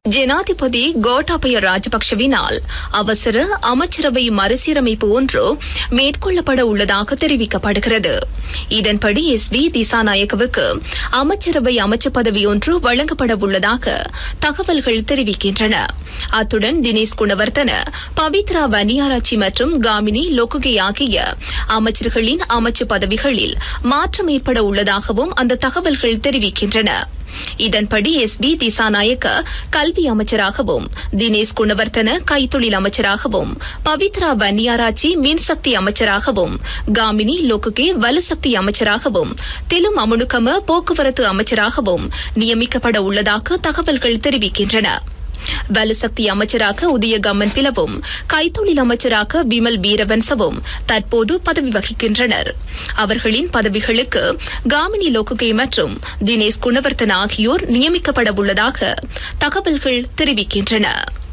ஜனாதிபதி கோட்டாபய ராஜபக்ஷவினால் அவசர அமைச்சரவை மறுசீரமைப்பு ஒன்று மேற்கொள்ளப்பட உள்ளதாக தெரிவிக்கப்படுகிறது இதன்படி எஸ் வி திசாநாயக்கவுக்கு அமைச்சரவை அமைச்சு பதவி ஒன்று வழங்கப்பட உள்ளதாக தகவல்கள் தெரிவிக்கின்றன அத்துடன் தினேஷ் குணவர்த்தன பவித்ரா வன்னியாராச்சி மற்றும் காமினி லோகுகே ஆகிய அமைச்சர்களின் அமைச்சு பதவிகளில் மாற்றம் ஏற்பட உள்ளதாகவும் அந்த தகவல்கள் தெரிவிக்கின்றன இதன்படி எஸ் பி திசாநாயக்க கல்வி அமைச்சராகவும் தினேஷ் குணவர்த்தன கைத்தொழில் அமைச்சராகவும் பவித்ரா பன்னியாராச்சி மின்சக்தி அமைச்சராகவும் காமினி லோகுகே வலுசக்தி அமைச்சராகவும் திலும் அமுனுக்கம போக்குவரத்து அமைச்சராகவும் நியமிக்கப்பட உள்ளதாக தகவல்கள் தெரிவிக்கின்றன வலுசக்தி அமைச்சராக உதயகம்மன் பிளவும் கைத்தொழில் அமைச்சராக விமல் வீரவன்சவும் தற்போது பதவி வகிக்கின்றனர் அவர்களின் பதவிகளுக்கு காமினி லோகுகே மற்றும் தினேஷ் குணவர்த்தன் ஆகியோர் நியமிக்கப்பட உள்ளதாக தகவல்கள் தெரிவிக்கின்றன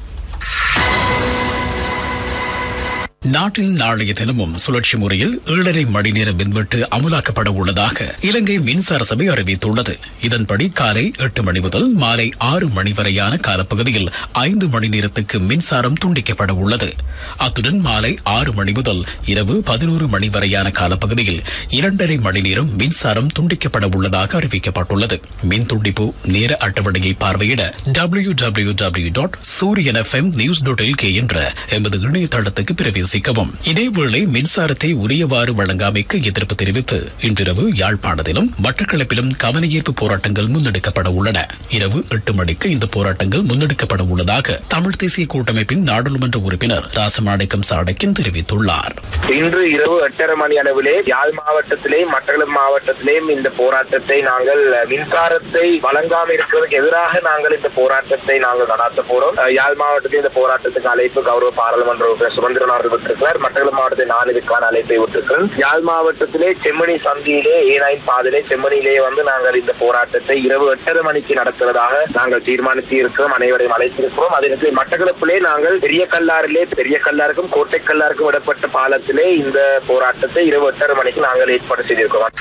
நாட்டில் நாளைய தினமும் சுழற்சி முறையில் ஏழரை மணி நேர மின்வெட்டு அமுலாக்கப்பட உள்ளதாக இலங்கை மின்சார சபை அறிவித்துள்ளது இதன்படி காலை எட்டு மணி முதல் மாலை ஆறு மணி வரையான காலப்பகுதியில் ஐந்து மணி நேரத்துக்கு மின்சாரம் துண்டிக்கப்பட உள்ளது அத்துடன் மாலை ஆறு மணி முதல் இரவு பதினோரு மணி வரையான காலப்பகுதியில் இரண்டரை மணி நேரம் மின்சாரம் துண்டிக்கப்பட உள்ளதாக அறிவிக்கப்பட்டுள்ளது மின் துண்டிப்பு நேர அட்டவணையை பார்வையிட W W W dot Sooriyan FM news dot LK என்ற எமது இணையதளத்துக்கு பிரவேசிக்கவும் இதேவேளை மின்சாரத்தை உரியவாறு வழங்காமைக்கு எதிர்ப்பு தெரிவித்து இன்றிரவு யாழ்ப்பாணத்திலும் மட்டக்களப்பிலும் கவனஈர்ப்பு போராட்டங்கள் முன்னெடுக்கப்பட உள்ளன இரவு எட்டு மணிக்கு இந்த போராட்டங்கள் முன்னெடுக்கப்பட உள்ளதாக தமிழ் தேசிய கூட்டமைப்பின் நாடாளுமன்ற உறுப்பினர் ராசமாணிக்கம் சாடக்கின் தெரிவித்துள்ளார் இன்று இரவு எட்டரை மணி அளவிலே யாழ் மாவட்டத்திலே மட்டக்களப்பு மாவட்டத்திலேயும் இந்த போராட்டத்தை நாங்கள் மின்சாரத்தை வழங்காமல் இருக்கிறதுக்கு எதிராக நாங்கள் இந்த போராட்டத்தை நாங்கள் நடாத்த போறோம் அஹ், யாழ் மாவட்டத்தில் இந்த போராட்டத்துக்கு அழைப்பு கௌரவ பாராளுமன்ற உறுப்பினர் சுமந்திரன் அவர்கள் விட்டிருக்கிறார் மட்டக்களப்பு மாவட்டத்தில் நான் இதுக்கான அழைப்பை விட்டிருக்கிறேன் யாழ் மாவட்டத்திலே செம்மணி சந்தியிலே ஏ நைன் பாதிலே செம்மணியிலே வந்து நாங்கள் இந்த போராட்டத்தை இரவு எட்டரை மணிக்கு நடத்துவதாக நாங்கள் தீர்மானித்து இருக்கிறோம் அனைவரையும் அழைத்திருக்கிறோம் அதற்கு மட்டக்களப்பிலே நாங்கள் பெரிய கல்லாறிலே பெரிய கல்லாருக்கும் கோட்டை கல்லாருக்கும் விடப்பட்ட பாலத்திலே இந்த போராட்டத்தை இரவு எட்டரை மணிக்கு நாங்கள் ஏற்பாடு செய்திருக்கிறோம்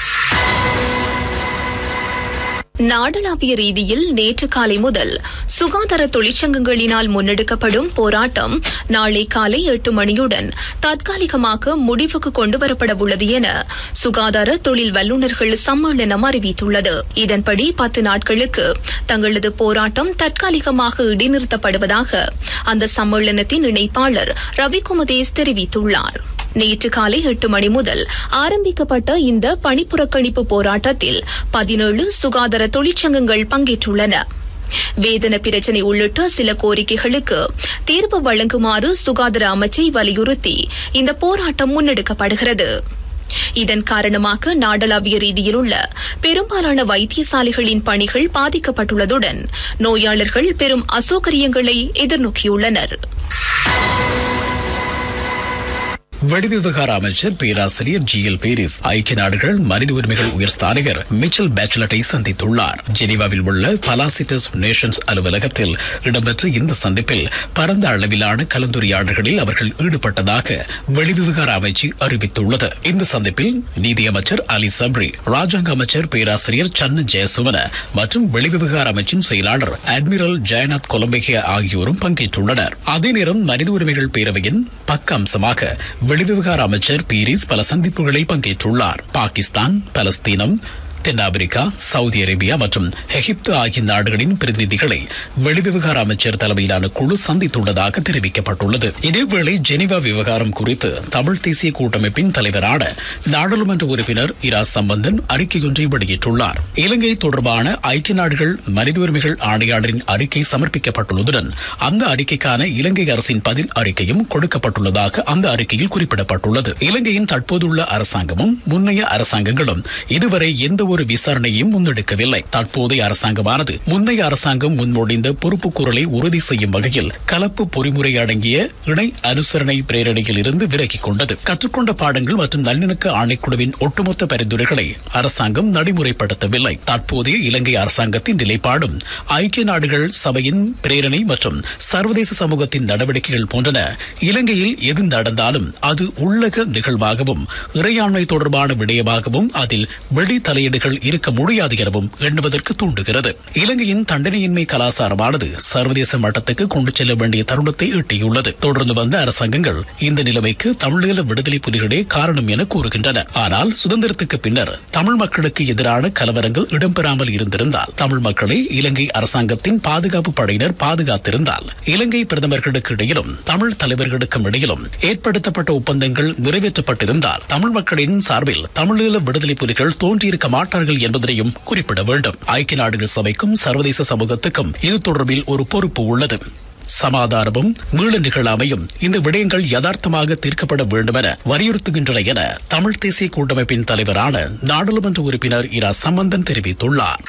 நாடளாவிய ரீதியில் நேற்று காலை முதல் சுகாதார தொழிற்சங்கங்களினால் முன்னெடுக்கப்படும் போராட்டம் நாளை காலை எட்டு மணியுடன் தற்காலிகமாக முடிவுக்கு கொண்டுவரப்பட உள்ளது என சுகாதார தொழில் வல்லுநர்கள் சம்மேளனம் அறிவித்துள்ளது இதன்படி பத்து நாட்களுக்கு தங்களது போராட்டம் தற்காலிகமாக இடைநிறுத்தப்படுவதாக அந்த சம்மேளனத்தின் இணைப்பாளர் ரவிகுமதேஸ் தெரிவித்துள்ளார் நேற்று காலை எட்டு மணி முதல் ஆரம்பிக்கப்பட்ட இந்த பணிப்புறக்கணிப்பு போராட்டத்தில் பதினேழு சுகாதார தொழிற்சங்கங்கள் பங்கேற்றுள்ளன வேதன பிரச்சினை உள்ளிட்ட சில கோரிக்கைகளுக்கு தீர்வு வழங்குமாறு சுகாதார அமைச்சை வலியுறுத்தி இந்த போராட்டம் முன்னெடுக்கப்படுகிறது இதன் காரணமாக நாடளாவிய ரீதியில் உள்ள பெரும்பாலான வைத்தியசாலைகளின் பணிகள் பாதிக்கப்பட்டுள்ளதுடன் நோயாளர்கள் பெரும் அசௌகரியங்களை எதிர்நோக்கியுள்ளனர் வெளிவிவகார அமைச்சர் பேராசிரியர் ஜி எல் பேரிஸ் ஐக்கிய நாடுகள் மனித உரிமைகள் உயர் ஸ்தானிகர் மிச்சல் பேச்சுலட்டை சந்தித்துள்ளார் ஜெனீவாவில் உள்ள பலாசிட்டஸ் நேஷன்ஸ் அலுவலகத்தில் இடம்பெற்ற இந்த சந்திப்பில் பரந்த அளவிலான கலந்துரையாடல்களில் அவர்கள் ஈடுபட்டதாக வெளிவிவகார அமைச்சு அறிவித்துள்ளது இந்த சந்திப்பில் நீதியமைச்சர் அலி சப்ரி ராஜாங்க அமைச்சர் பேராசிரியர் சன்ன ஜெயசுவன மற்றும் வெளிவிவகார அமைச்சின் செயலாளர் அட்மிரல் ஜெயநாத் கொலம்பகே ஆகியோரும் பங்கேற்றுள்ளனர் அதே நேரம் மனித உரிமைகள் பேரவையின் பக்க அம்சமாக வெளிவிவகார அமைச்சர் பீரிஸ் பல சந்திப்புகளில் பங்கேற்றுள்ளார் பாகிஸ்தான் பலஸ்தீனம் தென்னாப்பிரிக்கா சவுதி அரேபியா மற்றும் எகிப்து ஆகிய நாடுகளின் பிரதிநிதிகளை வெளிவிவகார அமைச்சர் தலைமையிலான குழு சந்தித்துள்ளதாக தெரிவிக்கப்பட்டுள்ளது இதேவேளை ஜெனீவா விவகாரம் குறித்து தமிழ் தேசிய கூட்டமைப்பின் தலைவரான நாடாளுமன்ற உறுப்பினர் இரா சம்பந்தன் அறிக்கையொன்றை வெளியிட்டுள்ளார் இலங்கை தொடர்பான ஐக்கிய நாடுகள் மனித உரிமைகள் ஆணையாளரின் அறிக்கை சமர்ப்பிக்கப்பட்டுள்ளதுடன் அந்த அறிக்கைக்கான இலங்கை அரசின் பதில் அறிக்கையும் கொடுக்கப்பட்டுள்ளதாக அந்த அறிக்கையில் குறிப்பிடப்பட்டுள்ளது இலங்கையின் தற்போதுள்ள அரசாங்கமும் முன்னைய அரசாங்கங்களும் இதுவரை எந்த ஒரு விசாரணையும் முன்னெடுக்கவில்லை தற்போதைய அரசாங்கமானது முன்னைய அரசாங்கம் முன்மொழிந்த பொறுப்பு குரலை உறுதி செய்யும் வகையில் கலப்பு பொறிமுறை அடங்கிய இணை அனுசரணை பிரேரணையில் இருந்து விலகிக் கொண்டது கற்றுக்கொண்ட பாடங்கள் மற்றும் நல்லிணக்க ஆணைக்குழுவின் ஒட்டுமொத்த பரிந்துரைகளை அரசாங்கம் நடைமுறைப்படுத்தவில்லை தற்போதைய இலங்கை அரசாங்கத்தின் நிலைப்பாடும் ஐக்கிய நாடுகள் சபையின் பிரேரணை மற்றும் சர்வதேச சமூகத்தின் நடவடிக்கைகள் போன்றன இலங்கையில் எது நடந்தாலும் அது உள்ளக நிகழ்வாகவும் இறையாண்மை தொடர்பான விடயமாகவும் அதில் வெளி தலையீடுகள் நீதிபதிகள் இருக்க முடியாது எனவும் எண்ணுவதற்கு தூண்டுகிறது இலங்கையின் தண்டனையின்மை கலாச்சாரமானது சர்வதேச மட்டத்துக்கு கொண்டு செல்ல வேண்டிய தருணத்தை எட்டியுள்ளது தொடர்ந்து வந்த அரசாங்கங்கள் இந்த நிலைமைக்கு தமிழீழ விடுதலை புலிகளே காரணம் என கூறுகின்றன ஆனால் சுதந்திரத்துக்கு பின்னர் தமிழ் மக்களுக்கு எதிரான கலவரங்கள் இடம்பெறாமல் இருந்திருந்தால் தமிழ் மக்களை இலங்கை அரசாங்கத்தின் பாதுகாப்பு படையினர் பாதுகாத்திருந்தால் இலங்கை பிரதமர்களுக்கு இடையிலும் தமிழ் தலைவர்களுக்கும் இடையிலும் ஏற்படுத்தப்பட்ட ஒப்பந்தங்கள் நிறைவேற்றப்பட்டிருந்தால் தமிழ் மக்களின் சார்பில் தமிழீழ விடுதலை புலிகள் தோன்றியிருக்க மாட்டார்கள் என்பதனையும் குறிப்பிட வேண்டும் ஐக்கிய நாடுகள் சபைக்கும் சர்வதேச சமூகத்துக்கும் இது தொடர்பில் ஒரு பொறுப்பு உள்ளது சமாதானமும் மீள நிகழாமையும் இந்த விடயங்கள் யதார்த்தமாக தீர்க்கப்பட வேண்டும் என வலியுறுத்துகின்றன என தமிழ் தேசிய கூட்டமைப்பின் தலைவரான நாடாளுமன்ற உறுப்பினர் இரா சம்பந்தன் தெரிவித்துள்ளார்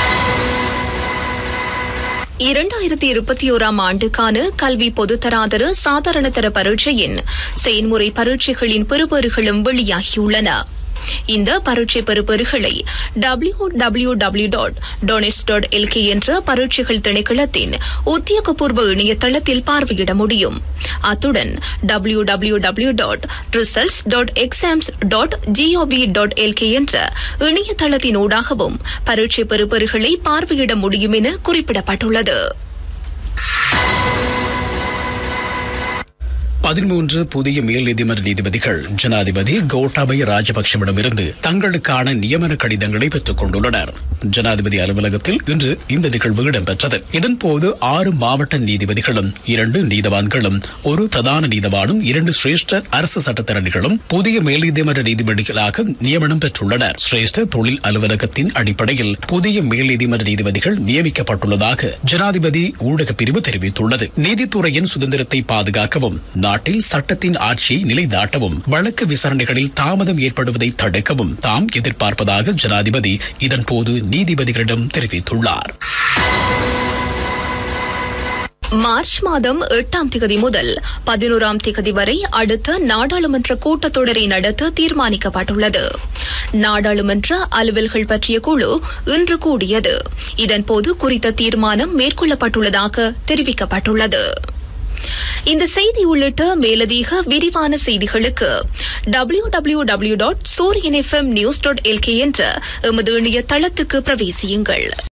இரண்டாயிரத்தி இருபத்தி ஓராம் ஆண்டுக்கான கல்வி பொதுத்தராதர சாதாரண தர பரீட்சையின் செயன்முறை பரீட்சைகளின் பெறுபேறுகளும் வெளியாகியுள்ளன இந்த பரீட்சை பெறுபேறுகளை W W W dot doenets dot LK என்ற பரீட்சைகள் திணைக்களத்தின் உத்தியோகபூர்வ இணையதளத்தில் பார்வையிட முடியும் அத்துடன் W W W dot results dot exams dot G O V dot LK என்ற இணையதளத்தின் ஊடாகவும் பரீட்சை பெறுபேறுகளை பார்வையிட முடியும் என குறிப்பிடப்பட்டுள்ளது பதிமூன்று புதிய மேல் நீதிமன்ற நீதிபதிகள் ஜனாதிபதி கோட்டாபய ராஜபக்சவிடமிருந்து தங்களுக்கான நியமன கடிதங்களை பெற்றுக் கொண்டுள்ளனர் ஜனாதிபதி அலுவலகத்தில் இன்று இந்த நிகழ்வு இடம்பெற்றது இதன்போது ஆறு மாவட்ட நீதிபதிகளும் இரண்டு நீதவான்களும் ஒரு பிரதான நீதவானும் இரண்டு சிரேஷ்ட அரசு சட்டத்தரணிகளும் புதிய மேல் நீதிமன்ற நீதிபதிகளாக நியமனம் பெற்றுள்ளனர் சிரேஷ்ட தொழில் அலுவலகத்தின் அடிப்படையில் புதிய மேல் நீதிமன்ற நீதிபதிகள் நியமிக்கப்பட்டுள்ளதாக ஜனாதிபதி ஊடக பிரிவு தெரிவித்துள்ளது நீதித்துறையின் சுதந்திரத்தை பாதுகாக்கவும் நாட்டில் சட்டத்தின் ஆட்சியை நிலைநாட்டவும் வழக்கு விசாரணைகளில் தாமதம் ஏற்படுவதை தடுக்கவும் தாம் எதிர்பார்ப்பதாக ஜனாதிபதி இதன்போது நீதிபதிகளிடம் தெரிவித்துள்ளார் மார்ச் மாதம் எட்டாம் திகதி முதல் பதினோராம் திகதி வரை அடுத்த நாடாளுமன்ற கூட்டத்தொடரை நடத்த தீர்மானிக்கப்பட்டுள்ளது நாடாளுமன்ற அலுவல்கள் பற்றிய குழு இன்று கூடியது இதன்போது குறித்த தீர்மானம் மேற்கொள்ளப்பட்டுள்ளதாக தெரிவிக்கப்பட்டுள்ளது இந்த செய்தி உள்ளிட்ட மேலதிக விரிவான செய்திகளுக்கு W W W dot Sooriyan FM news dot LK என்ற எமது இணைய தளத்துக்கு பிரவேசியுங்கள்